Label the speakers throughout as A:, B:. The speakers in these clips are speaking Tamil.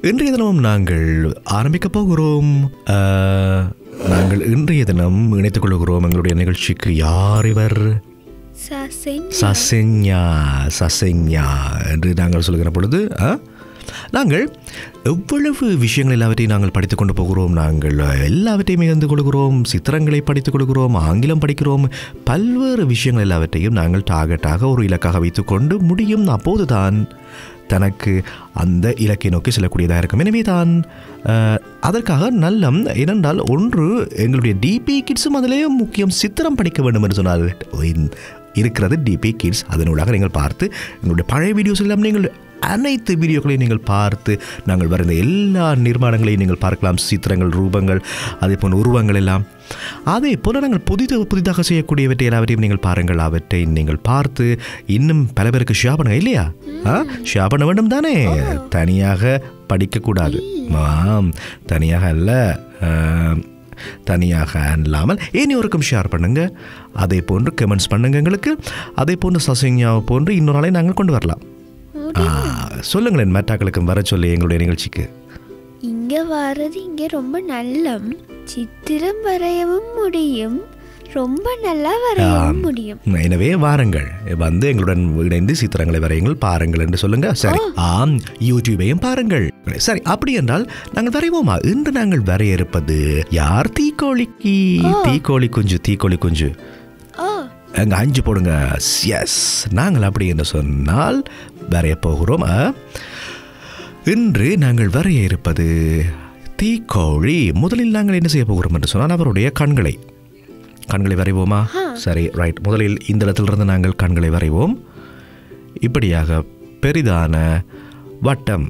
A: இன்றைய தினமும் நாங்கள் ஆரம்பிக்க போகிறோம் அஹ், நாங்கள் இன்றைய தினம் இணைத்துக் கொள்கிறோம் எங்களுடைய நிகழ்ச்சிக்கு யார் இவர்
B: சசென்
A: சசெஞ்ஞா சசெஞ்ஞா என்று நாங்கள் சொல்கிற பொழுது ஆ, நாங்கள் எவ்வளவு விஷயங்கள் எல்லாவற்றையும் நாங்கள் படித்துக் கொண்டு போகிறோம் நாங்கள் எல்லாவற்றையும் இழந்து கொள்கிறோம் சித்திரங்களை படித்துக் கொள்கிறோம் ஆங்கிலம் படிக்கிறோம் பல்வேறு விஷயங்கள் எல்லாவற்றையும் நாங்கள் டார்கெட்டாக ஒரு இலக்காக வைத்துக்கொண்டு முடியும் அப்போதுதான் தனக்கு அந்த இலக்கை நோக்கி செல்லக்கூடியதாக இருக்கும் எனவே தான் அஹ், அதற்காக நல்லம் ஏனென்றால் ஒன்று எங்களுடைய டிபி கிட்ஸும் அதிலே முக்கியம் சித்திரம் படிக்க வேண்டும் என்று சொன்னால் இந்த- இருக்கிறது டிபி கிட்ஸ் அதனூடாக நீங்கள் பார்த்து எங்களுடைய பழைய வீடியோஸ் எல்லாம் நீங்கள் அனைத்து வீடியோக்களையும் நீங்கள் பார்த்து நாங்கள் வரைந்த எல்லா நிர்மாணங்களையும் நீங்கள் பார்க்கலாம் சித்திரங்கள் ரூபங்கள் அதே போன்ற உருவங்கள் எல்லாம் அதே போல் நாங்கள் புதிது புதிதாக செய்யக்கூடியவற்றை எல்லாவற்றையும் நீங்கள் பாருங்கள் அவற்றை நீங்கள் பார்த்து இன்னும் பல பேருக்கு ஷேர் பண்ணுங்க இல்லையா ஆ ஷேர் பண்ண வேண்டும் தானே தனியாக படிக்கக்கூடாது ஆம் தனியாக அல்ல ஆ, தனியாக இல்லாமல் இனியோருக்கும் ஷேர் பண்ணுங்க அதே போன்று கமெண்ட்ஸ் பண்ணுங்க எங்களுக்கு அதே போன்று சசிங்யாவை போன்று இன்னொரு நாளை நாங்கள் கொண்டு வரலாம் ஆ, சொல்லுங்களேன் மெட்டாக்களுக்கும் வர சொல்லி எங்களுடைய நிகழ்ச்சிக்கு
B: இங்க வர்றது இங்க ரொம்ப நல்லம் சித்திரம் வரையவும் முடியும் ரொம்ப நல்லா வரையவும் முடியும்
A: எனவே வாருங்கள் வந்து எங்களுடன் இணைந்து சித்திரங்களை வரையுங்கள் பாருங்கள் என்று சொல்லுங்க சரி ஆம் யூடியூபையும் பாருங்கள் சரி அப்படி என்றால் நாங்கள் வரைவோமா இன்று நாங்கள் வரைய இருப்பது யார் தீக்கோழிக்கு தீக்கோழி குஞ்சு தீக்கோழி குஞ்சு
B: ஓ
A: அங்க அஞ்சு போடுங்க எஸ் நாங்கள் அப்படி என்று சொன்னால் வரைய போகிறோம் ஆ? இன்று நாங்கள் வரைய இருப்பது தீக்கோழி முதலில் நாங்கள் என்ன செய்ய போகிறோம் என்று சொன்னால் அவருடைய கண்களை கண்களை வரைவோமா சரி ரைட் முதலில் இந்த இடத்திலிருந்து நாங்கள் கண்களை வரைவோம் இப்படியாக பெரிதான வட்டம்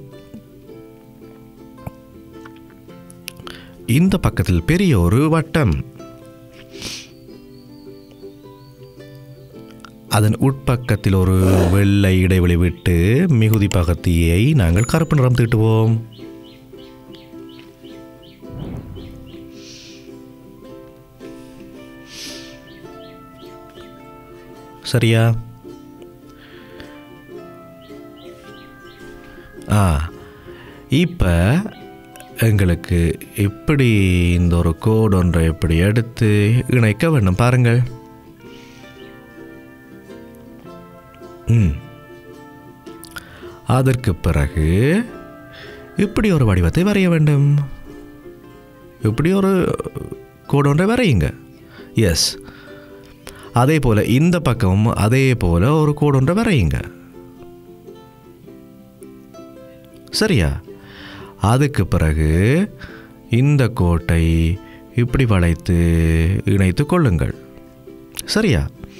A: இந்த பக்கத்தில் பெரிய ஒரு வட்டம் அதன் உட்பக்கத்தில் ஒரு வெள்ளை இடைவெளி விட்டு மிகுதி பகத்தியை நாங்கள் கருப்பு நிறம் தீட்டுவோம் சரியா ஆ இப்போ எங்களுக்கு இப்படி இந்த ஒரு கோடு ஒன்றை இப்படி எடுத்து இணைக்க வேண்டும் பாருங்கள் ம் அதற்கு பிறகு இப்படி ஒரு வடிவத்தை வரைய வேண்டும் இப்படி ஒரு கோடு ஒன்றை வரையுங்க எஸ் அதே போல் இந்த பக்கமும் அதே போல் ஒரு கோடு ஒன்றை வரையுங்க சரியா அதுக்கு பிறகு இந்த கோட்டை இப்படி வளைத்து இணைத்து கொள்ளுங்கள் சரியா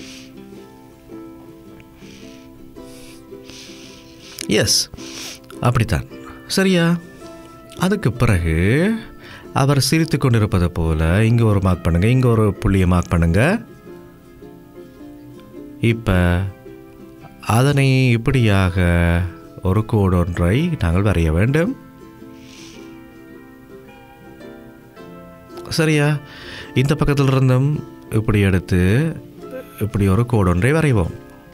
A: எஸ் அப்படித்தான் சரியா அதுக்கு பிறகு அவர் சிரித்து கொண்டிருப்பது போல இங்கே ஒரு மார்க் பண்ணுங்க இங்கே ஒரு புள்ளியை மார்க் பண்ணுங்க இப்போ அதனை இப்படியாக ஒரு கோடு ஒன்றை நாங்கள் வரைய வேண்டும் சரியா இந்த பக்கத்தில் இருந்தும் இப்படி எடுத்து இப்படி ஒரு கோடு ஒன்றை வரைவோம்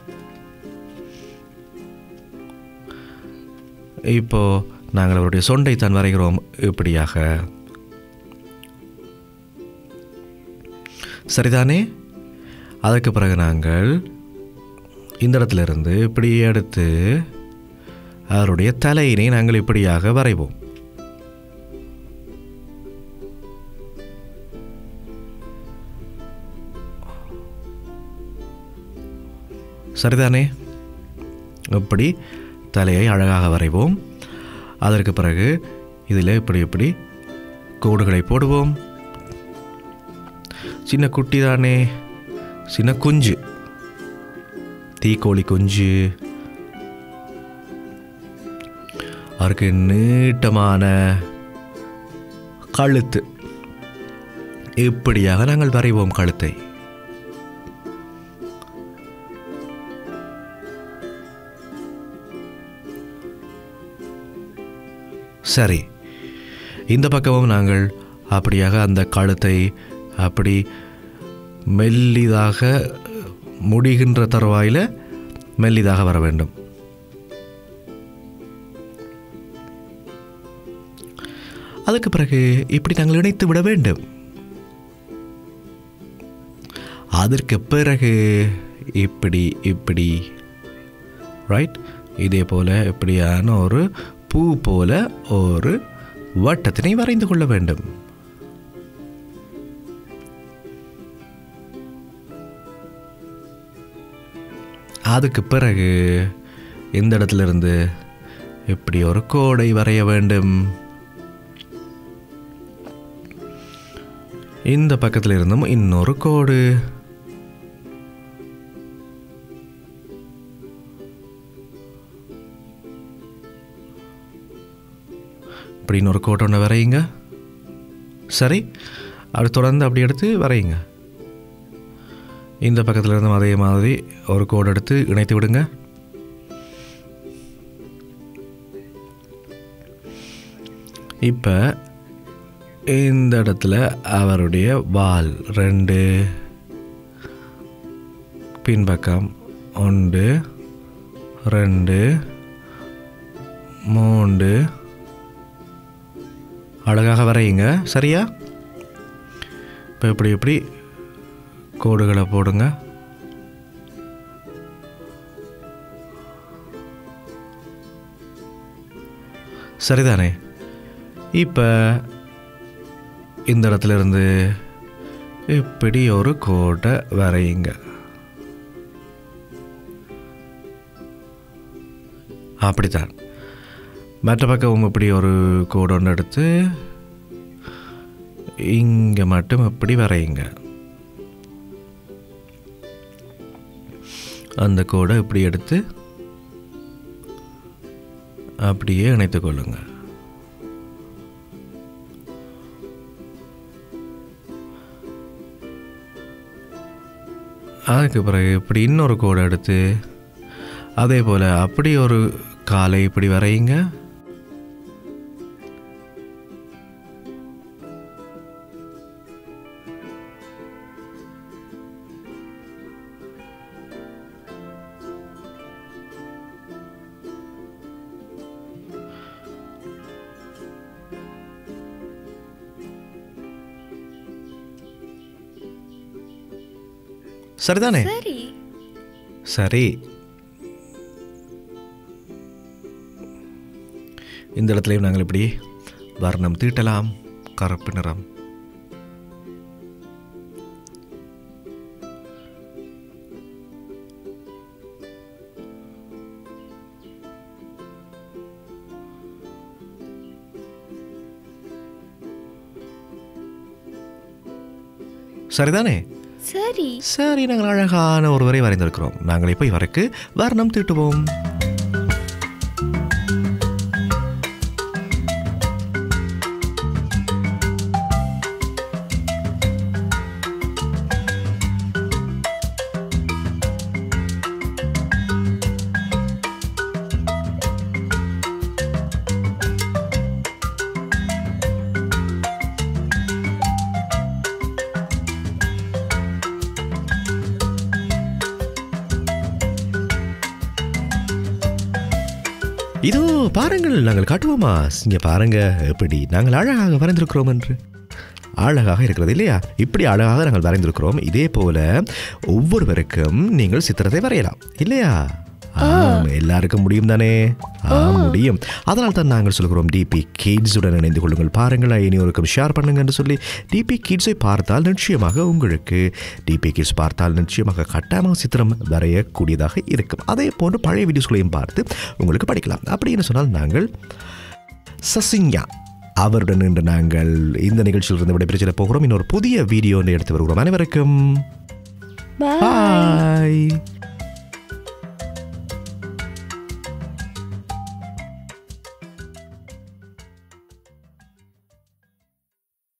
A: இப்போ நாங்கள் அவருடைய சொண்டை தான் வரைகிறோம் இப்படியாக சரிதானே அதற்கு பிறகு நாங்கள் இந்த இடத்துல இருந்து இப்படி எடுத்து அவருடைய தலையினை நாங்கள் இப்படியாக வரைவோம் சரிதானே இப்படி தலையை அழகாக வரைவோம் அதற்கு பிறகு இதில் இப்படி இப்படி கோடுகளை போடுவோம் சின்ன குட்டி தானே சின்ன குஞ்சு தீக்கோழி குஞ்சு அவருக்கு நீட்டமான கழுத்து இப்படியாக நாங்கள் வரைவோம் கழுத்தை சரி இந்த பக்கமும் நாங்கள் அப்படியாக அந்த கழுத்தை அப்படி மெல்லிதாக முடிகின்ற தருவாயில் மெல்லிதாக வர வேண்டும் அதுக்கு பிறகு இப்படி நாங்கள் இணைத்து விட வேண்டும் அதற்கு பிறகு இப்படி இப்படி ரைட் இதே போல் இப்படியான ஒரு பூ போல ஒரு வட்டத்தினை வரைந்து கொள்ள வேண்டும் அதுக்கு பிறகு இந்த இடத்துல இருந்து இப்படி ஒரு கோடை வரைய வேண்டும் இந்த பக்கத்தில் இருந்தும் இன்னொரு கோடு இப்படி இன்னொரு கோட்டை ஒன்று வரையுங்க சரி அது தொடர்ந்து அப்படி எடுத்து வரையுங்க இந்த பக்கத்தில் இருந்தும் அதே மாதிரி ஒரு கோடு எடுத்து இணைத்து விடுங்க இப்போ இந்த இடத்துல அவருடைய வால் ரெண்டு பின்பக்கம் ஒன்று ரெண்டு மூன்று அழகாக வரையுங்க சரியா இப்போ இப்படி இப்படி கோடுகளை போடுங்க சரிதானே இப்போ இந்த இடத்துல இருந்து இப்படி ஒரு கோட்டை வரையுங்க அப்படித்தான் மற்ற பக்கம் இப்படி ஒரு கோடு ஒன்று எடுத்து இங்கே மட்டும் இப்படி வரையுங்க அந்த கோடை இப்படி எடுத்து அப்படியே இணைத்துக் கொள்ளுங்க அதுக்கு பிறகு இப்படி இன்னொரு கோடை எடுத்து அதே போல் அப்படி ஒரு காலை இப்படி வரையுங்க சரிதானே
B: சரி
A: சரி இந்த இடத்துலையும் நாங்கள் இப்படி வர்ணம் தீட்டலாம் கருப்பு நிறம் சரிதானே
B: சரி
A: சரி நாங்கள் அழகான ஒருவரை வரைந்திருக்கிறோம் நாங்கள் இப்போ இவருக்கு வர்ணம் தீட்டுவோம் இதோ பாருங்கள் நாங்கள் காட்டுவோமா இங்கே பாருங்க எப்படி நாங்கள் அழகாக வரைந்திருக்கிறோம் என்று அழகாக இருக்கிறது இல்லையா இப்படி அழகாக நாங்கள் வரைந்திருக்கிறோம் இதே போல ஒவ்வொருவருக்கும் நீங்கள் சித்திரத்தை வரையலாம் இல்லையா ஆம், எல்லாருக்கும் முடியும் தானே ஆ முடியும் அதனால் தான் நாங்கள் சொல்கிறோம் டிபி கிட்ஸுடன் இணைந்து கொள்ளுங்கள் பாருங்கள் இனியோருக்கும் ஷேர் பண்ணுங்க என்று சொல்லி டிபி கிட்ஸை பார்த்தால் நிச்சயமாக உங்களுக்கு டிபி கிட்ஸ் பார்த்தால் நிச்சயமாக கட்டாயமாக சித்திரம் வரையக்கூடியதாக இருக்கும் அதே போன்று பழைய வீடியோஸ்களையும் பார்த்து உங்களுக்கு படிக்கலாம் அப்படின்னு சொன்னால் நாங்கள் சசிங்யா அவருடன் இன்று நாங்கள் இந்த நிகழ்ச்சியிலிருந்து விடைபெற்று போகிறோம் இன்னொரு புதிய வீடியோ எடுத்து வருகிறோம் அனைவருக்கும்
B: பாய்
A: பாய்